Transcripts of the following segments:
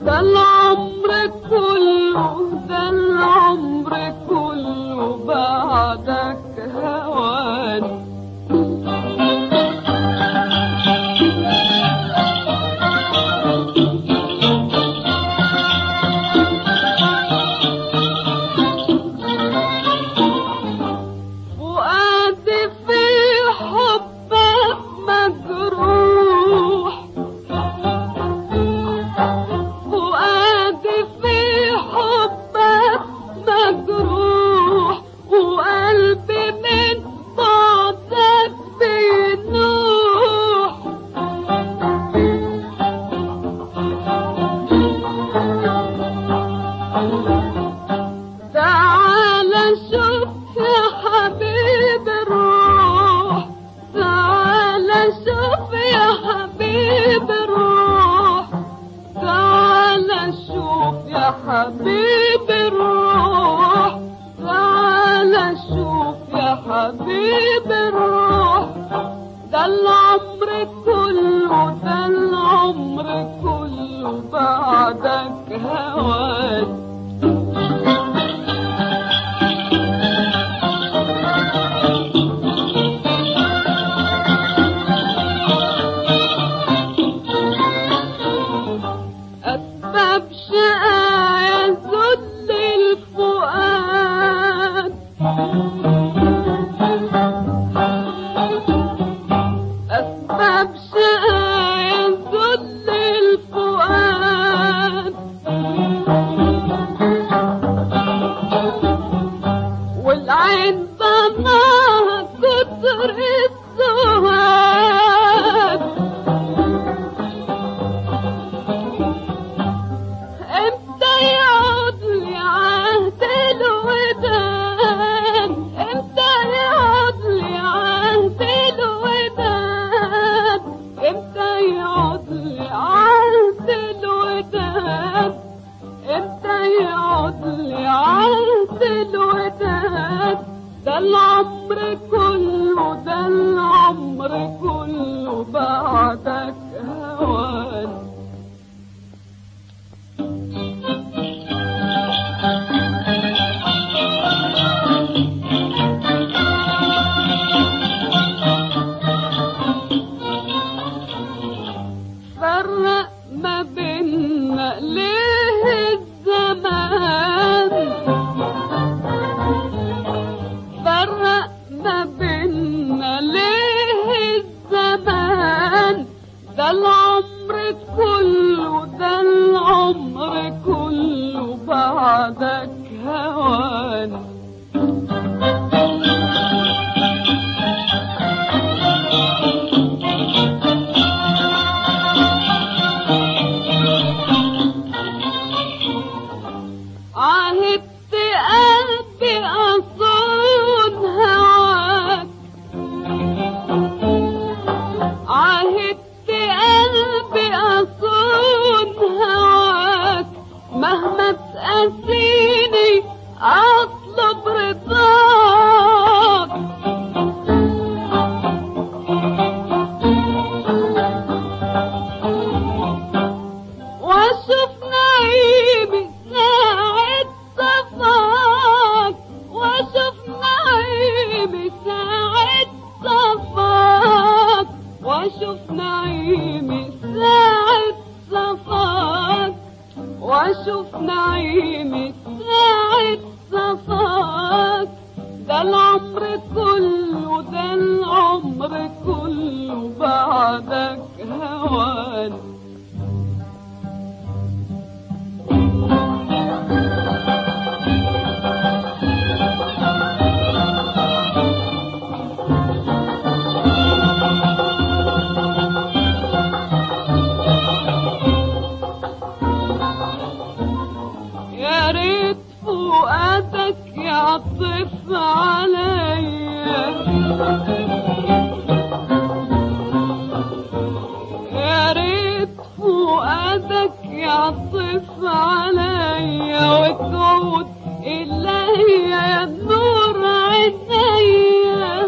ده العمر كله ده العمر كله بعدك هوان فؤادي في حبك مجروح فؤادي في حبك مجروح وقلبي من بعدك بينوح تعال شوف يا حبيب الروح تعال شوف يا حبيب الروح تعال شوف يا حبيب الروح تعال شوف يا حبيب الروح ده العمر كله ده العمر كله بعدك هواك أسباب شقايا ذل الفؤاد أسباب شقايا ذل الفؤاد والعين ضناها كتر السواد امتى يعود لي عهد الوداد امتى يعود لي عهد الوداد امتى يعود لي عهد الوداد امتى يعود لي عهد الوداد ده العمر كله ده العمر كله بعدك هوان فرق ما بيننا ليه الزمان فرق ما بيننا ليه الزمان ده العمر كله ده العمر كله بعدك هوان عهدت قلبي أصون هواك عهدت قلبي أصون هواك مهما تقاسيني أطلب رضاك واشوف نعيمي ساعة صفاك واشوف نعيمي ساعة صفاك واشوف نعيمي ساعة صفاك واشوف نعيمي ساعة صفاك ده العمر كله ده العمر كله بعدك هوان يا ريت فؤادك يعطف عليا يا ريت فؤادك يعطف عليا وتعود إلي يا نور عينيا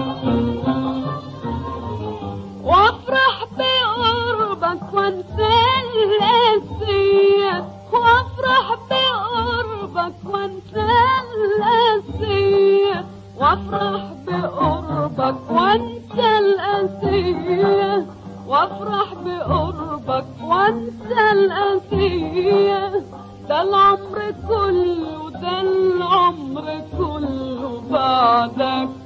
وافرح بقربك وانساك القاسية وافرح بقربك وانسى القاسية وافرح بقربك وانسى القاسية وافرح بقربك وانسى القاسية ده العمر كله ده العمر كله بعدك